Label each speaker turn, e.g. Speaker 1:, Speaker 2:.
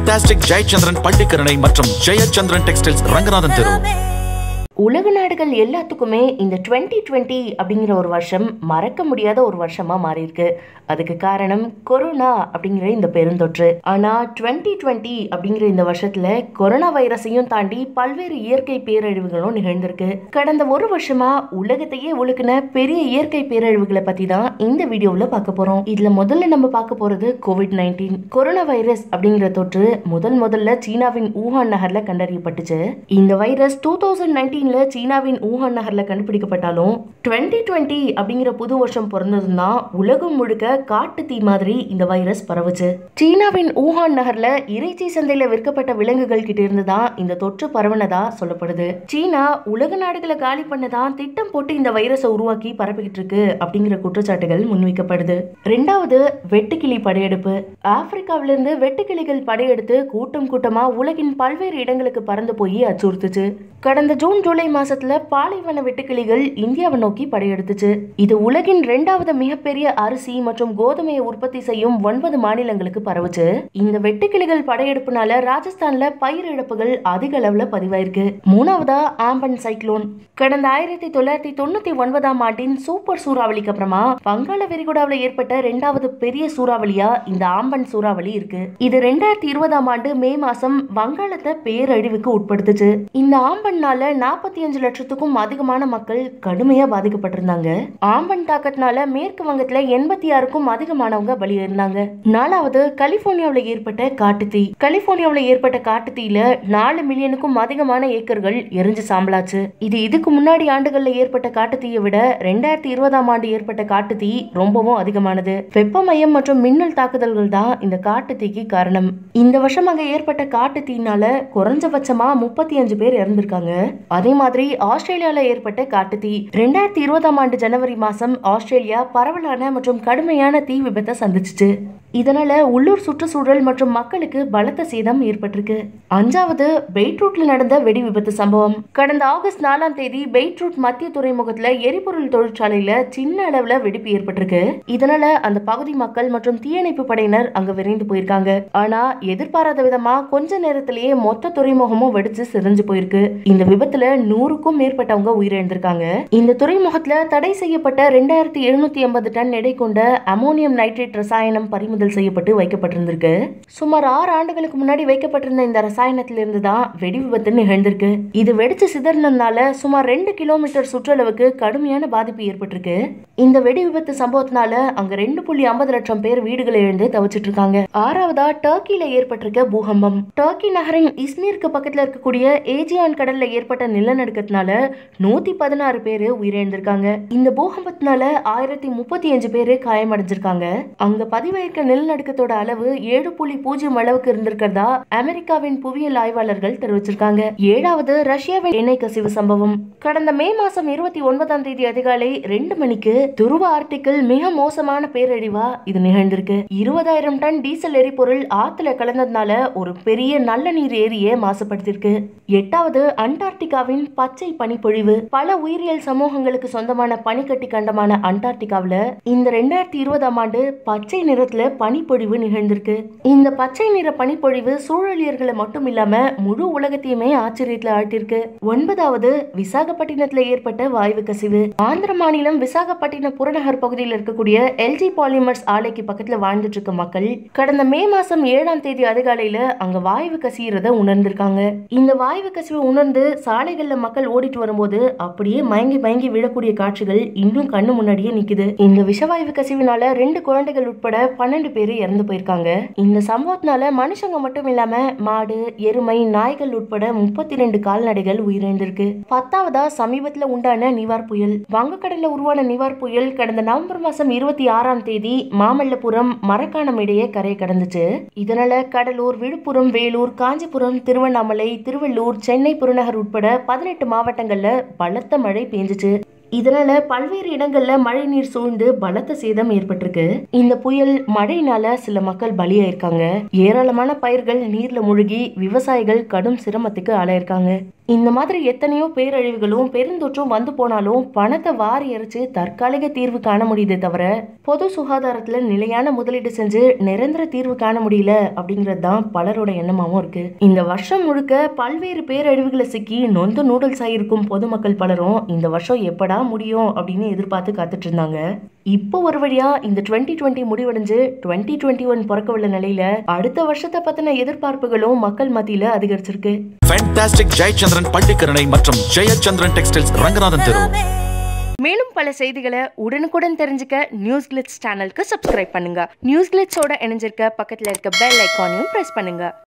Speaker 1: fantastic Jayachandran Pallikaranai மற்றும் Jayachandran textiles Ranganathan தெரு
Speaker 2: உலக நாடுகள் எல்லாத்துக்குமே இந்த 2020 டுவெண்ட்டி அப்படிங்கிற ஒரு வருஷம் மறக்க முடியாத ஒரு வருஷமா மாறி இருக்கு அதுக்கு காரணம் கொரோனா அப்படிங்கிற இந்த பெருந்தொற்று ஆனா 2020 டுவெண்ட்டி அப்படிங்கிற இந்த வருஷத்துல கொரோனா வைரஸையும் தாண்டி பல்வேறு இயற்கை பேரழிவுகளும் நிகழ்ந்திருக்கு கடந்த ஒரு வருஷமா உலகத்தையே ஒழுக்கின பெரிய இயற்கை பேரழிவுகளை பத்தி தான் இந்த வீடியோவில் பார்க்க போறோம் இதுல முதல்ல நம்ம பார்க்க போறது கோவிட் நைன்டீன் கொரோனா வைரஸ் அப்படிங்கிற தொற்று முதல் முதல்ல சீனாவின் ஊஹான் நகர்ல கண்டறியப்பட்டுச்சு இந்த வைரஸ் டூ தௌசண்ட் நைன்டீன்ல சீனாவின் ஊஹான் நகர்ல கண்டுபிடிக்கப்பட்டாலும் 2020 டுவெண்ட்டி அப்படிங்கிற புது வருஷம் பிறந்ததும் தான் உலகம் முழுக்க காட்டு தீ மாதிரி இந்த வைரஸ் பரவுச்சு சீனாவின் ஊஹான் நகர்ல இறைச்சி சந்தையில விற்கப்பட்ட விலங்குகள் கிட்ட இருந்து தான் இந்த தொற்று பரவுனதா சொல்லப்படுது சீனா உலக நாடுகளை காலி பண்ணதான் திட்டம் போட்டு இந்த வைரஸை உருவாக்கி பரப்பிக்கிட்டு இருக்கு அப்படிங்கிற குற்றச்சாட்டுகள் முன்வைக்கப்படுது ரெண்டாவது வெட்டுக்கிளி படையெடுப்பு ஆப்பிரிக்காவிலிருந்து வெட்டுக்கிளிகள் படையெடுத்து கூட்டம் கூட்டமா உலகின் பல்வேறு இடங்களுக்கு பறந்து போய் அச்சுறுத்துச்சு கடந்த ஜூன் ஜூலை மாசத்துல பாலைவன வெட்டுக்கிளிகள் இந்தியாவை நோக்கி படையெடுத்துச்சு இது உலகின் இரண்டாவது மிகப்பெரிய அரிசி மற்றும் கோதுமையை உற்பத்தி செய்யும் ஒன்பது மாநிலங்களுக்கு பரவுச்சு இந்த வெட்டுக்கிளிகள் படையெடுப்புனால ராஜஸ்தான்ல பயிர் இழப்புகள் அதிக அளவுல பதிவாயிருக்கு மூணாவதா ஆம்பன் சைக்ளோன் கடந்த ஆயிரத்தி தொள்ளாயிரத்தி தொண்ணூத்தி ஒன்பதாம் ஆண்டின் சூப்பர் சூறாவளிக்கு அப்புறமா வங்காள விரிகுடாவில் ஏற்பட்ட இரண்டாவது பெரிய சூறாவளியா இந்த ஆம்பன் சூறாவளி இருக்கு இது ரெண்டாயிரத்தி இருபதாம் ஆண்டு மே மாசம் வங்காளத்தை பேரழிவுக்கு உட்படுத்துச்சு இந்த ஆம்பன்னால நாற்பத்தி அஞ்சு லட்சத்துக்கும் அதிகமான மக்கள் கடுமையா பாதிக்கப்பட்டிருந்தாங்க ஆம்பன் தாக்கத்தினால மேற்கு வங்கத்துல எண்பத்தி ஆறுக்கும் அதிகமானவங்க பலியிருந்தாங்க நாலாவது கலிபோர்னியாவில் ஏற்பட்ட காட்டுத்தீ கலிபோர்னியாவில் ஏற்பட்ட காட்டுத்தீல நாலு மில்லியனுக்கும் அதிகமான ஏக்கர்கள் எரிஞ்சு சாம்பலாச்சு இது இதுக்கு முன்னாடி ஆண்டுகள்ல ஏற்பட்ட காட்டுத்தீயை விட ரெண்டாயிரத்தி இருபதாம் ஆண்டு ஏற்பட்ட காட்டுத்தீ ரொம்பவும் அதிகமானது வெப்பமயம் மற்றும் மின்னல் தாக்குதல்கள் தான் இந்த காட்டுத்தீக்கு காரணம் இந்த வருஷம் அங்க ஏற்பட்ட காட்டுத்தீனால குறைஞ்சபட்சமா முப்பத்தி அஞ்சு பேர் இறந்திருக்காங்க அதே மாதிரி ஆஸ்திரேலியால ஏற்பட்ட காட்டுத்தீ ரெண்டாயிரத்தி இருபதாம் ஆண்டு ஜனவரி மாசம் ஆஸ்திரேலியா பரவலான மற்றும் கடுமையான தீ விபத்தை சந்திச்சுச்சு இதனால உள்ளூர் சுற்றுச்சூழல் மற்றும் மக்களுக்கு பலத்த சேதம் ஏற்பட்டிருக்கு அஞ்சாவது பெய்ட்ரூட்ல நடந்த வெடி விபத்து சம்பவம் கடந்த ஆகஸ்ட் நாலாம் தேதி பெய்ட்ரூட் மத்திய துறைமுகத்துல எரிபொருள் தொழிற்சாலையில சின்ன அளவுல வெடிப்பு ஏற்பட்டிருக்கு இதனால அந்த பகுதி மக்கள் மற்றும் தீயணைப்பு படையினர் அங்க விரைந்து போயிருக்காங்க ஆனா எதிர்பாராத விதமா கொஞ்ச நேரத்திலேயே மொத்த துறைமுகமும் வெடிச்சு சிதைஞ்சு போயிருக்கு இந்த விபத்துல நூறுக்கும் மேற்பட்டவங்க உயிரிழந்திருக்காங்க இந்த துறைமுகத்துல தடை செய்யப்பட்ட ரெண்டாயிரத்தி எழுநூத்தி எண்பது டன் எடை கொண்ட அமோனியம் நைட்ரேட் ரசாயனம் பறிமுதல் செய்யப்பட்டு வைக்கப்பட்டிருந்திருக்கு சுமார் ஆறு ஆண்டுகளுக்கு முன்னாடி வைக்கப்பட்டிருந்த இந்த ரசாயனத்திலிருந்து தான் வெடி விபத்து நிகழ்ந்திருக்கு இது வெடிச்சு சிதறினதுனால சுமார் ரெண்டு கிலோமீட்டர் சுற்றளவுக்கு கடுமையான பாதிப்பு ஏற்பட்டிருக்கு இந்த வெடி விபத்து சம்பவத்தினால அங்க ரெண்டு புள்ளி ஐம்பது லட்சம் பேர் வீடுகளை இழந்து தவிச்சிட்டு இருக்காங்க ஆறாவதா டர்க்கில ஏற்பட்டிருக்க பூகம்பம் டர்க்கி நகரின் இஸ்மீருக்கு பக்கத்துல இருக்கக்கூடிய ஏஜியான் கடல்ல ஏற்பட்ட நிலநடுக்கத்தினால நூத்தி பதினாறு பேரு உயிரிழந்திருக்காங்க இந்த பூகம்பத்தினால ஆயிரத்தி முப்பத்தி அஞ்சு பேரு காயமடைஞ்சிருக்காங்க அங்க பதிவாயிருக்க நிலநடுக்கத்தோட அளவு ஏழு புள்ளி பூஜ்ஜியம் அளவுக்கு இருந்திருக்கிறதா அமெரிக்காவின் புவியியல் ஆய்வாளர்கள் தெரிவிச்சிருக்காங்க ஏழாவது ரஷ்யாவின் எண்ணெய் கசிவு சம்பவம் கடந்த மே மாசம் இருபத்தி ஒன்பதாம் தேதி அதிகாலை ரெண்டு மணிக்கு துருவ ஆர்டிக்கில் மிக மோசமான பேரழிவா இது நிகழ்ந்திருக்கு இருபதாயிரம் டன் டீசல் எரிபொருள் ஆத்துல கலந்ததுனால ஒரு பெரிய நல்ல நீர் ஏரியை மாசுபடுத்திருக்கு எட்டாவது அண்டார்டிகாவின் பச்சை பனிப்பொழிவு பல உயிரியல் சமூகங்களுக்கு சொந்தமான பனிக்கட்டி கண்டமான அண்டார்டிகாவுல இந்த ரெண்டாயிரத்தி இருபதாம் ஆண்டு பச்சை நிறத்துல பனிப்பொழிவு நிகழ்ந்திருக்கு இந்த பச்சை நிற பனிப்பொழிவு சூழலியர்களை மட்டும் இல்லாம முழு உலகத்தையுமே ஆச்சரியத்துல ஆழ்த்திருக்கு ஒன்பதாவது விசாகப்பட்டினத்துல ஏற்பட்ட வாயு கசிவு ஆந்திர மாநிலம் விசாகப்பட்டினம் புறநகர் பகுதியில் இருக்கக்கூடிய எல்ஜி பாலிமர்ஸ் ஆலைக்கு பக்கத்துல வாழ்ந்துட்டு இருக்க மக்கள் கடந்த மே மாசம் ஏழாம் தேதி அதிகாலையில அங்க வாயு கசியறத உணர்ந்திருக்காங்க இந்த வாயு கசிவை உணர்ந்து சாலைகள்ல மக்கள் ஓடிட்டு வரும்போது அப்படியே மயங்கி மயங்கி விழக்கூடிய காட்சிகள் இன்னும் கண்ணு முன்னாடியே நிக்குது இந்த விஷவாயு கசிவினால ரெண்டு குழந்தைகள் உட்பட பன்னெண்டு பேர் இறந்து போயிருக்காங்க இந்த சம்பவத்தினால மனுஷங்க மட்டும் இல்லாம மாடு எருமை நாய்கள் உட்பட முப்பத்தி ரெண்டு கால்நடைகள் உயிரிழந்திருக்கு பத்தாவதா சமீபத்துல உண்டான நிவார் புயல் வங்கக்கடல்ல உருவான நிவார் புயல் கடந்த நவம்பர் மாசம் இருபத்தி ஆறாம் தேதி மாமல்லபுரம் மரக்காணம் இடையே கரை கடந்துச்சு இதனால கடலூர் விழுப்புரம் வேலூர் காஞ்சிபுரம் திருவண்ணாமலை திருவள்ளூர் சென்னை புறநகர் உட்பட பதினெட்டு மாவட்டங்கள்ல பலத்த மழை பெஞ்சுச்சு இதனால பல்வேறு இடங்கள்ல மழை நீர் சூழ்ந்து பலத்த சேதம் ஏற்பட்டிருக்கு இந்த புயல் மழையினால சில மக்கள் பலியாயிருக்காங்க ஏராளமான பயிர்கள் நீர்ல முழுகி விவசாயிகள் கடும் சிரமத்துக்கு ஆளாயிருக்காங்க இந்த மாதிரி எத்தனையோ பேரழிவுகளும் பெருந்தொற்றும் வந்து போனாலும் பணத்தை வாரி இறைச்சு தற்காலிக தீர்வு காண முடியுதே தவிர பொது சுகாதாரத்துல நிலையான முதலீடு செஞ்சு நிரந்தர தீர்வு காண முடியல அப்படிங்கிறது தான் பலரோட எண்ணமாவும் இருக்கு இந்த வருஷம் முழுக்க பல்வேறு பேரழிவுகளை சிக்கி நொந்து நூடுல்ஸ் ஆகியிருக்கும் பொதுமக்கள் பலரும் இந்த வருஷம் எப்படா முடியும் அப்படின்னு எதிர்பார்த்து காத்துட்டு இருந்தாங்க இப்போ ஒரு வழியா இந்த டுவெண்ட்டி டுவெண்ட்டி முடிவடைஞ்சு டுவெண்ட்டி டுவெண்ட்டி ஒன் பிறக்க உள்ள நிலையில அடுத்த வருஷத்தை பத்தின எதிர்பார்ப்புகளும் மக்கள் மத்தியில அதிகரிச்சிருக்கு
Speaker 1: ஃபேண்டாஸ்டிக் ஜெயச்சந்திரன் பள்ளிக்கரணை மற்றும் ஜெயச்சந்திரன் டெக்ஸ்டைல்ஸ் ரங்கநாதன் தெரு
Speaker 2: மேலும் பல செய்திகளை உடனுக்குடன் தெரிஞ்சுக்க நியூஸ் கிளிட்ஸ் சேனலுக்கு சப்ஸ்கிரைப் பண்ணுங்க நியூஸ் கிளிட்ஸோட இணைஞ்சிருக்க பக்கத்துல இருக்க பெல் ஐக்கானையும் பிரஸ் பண்ணுங்க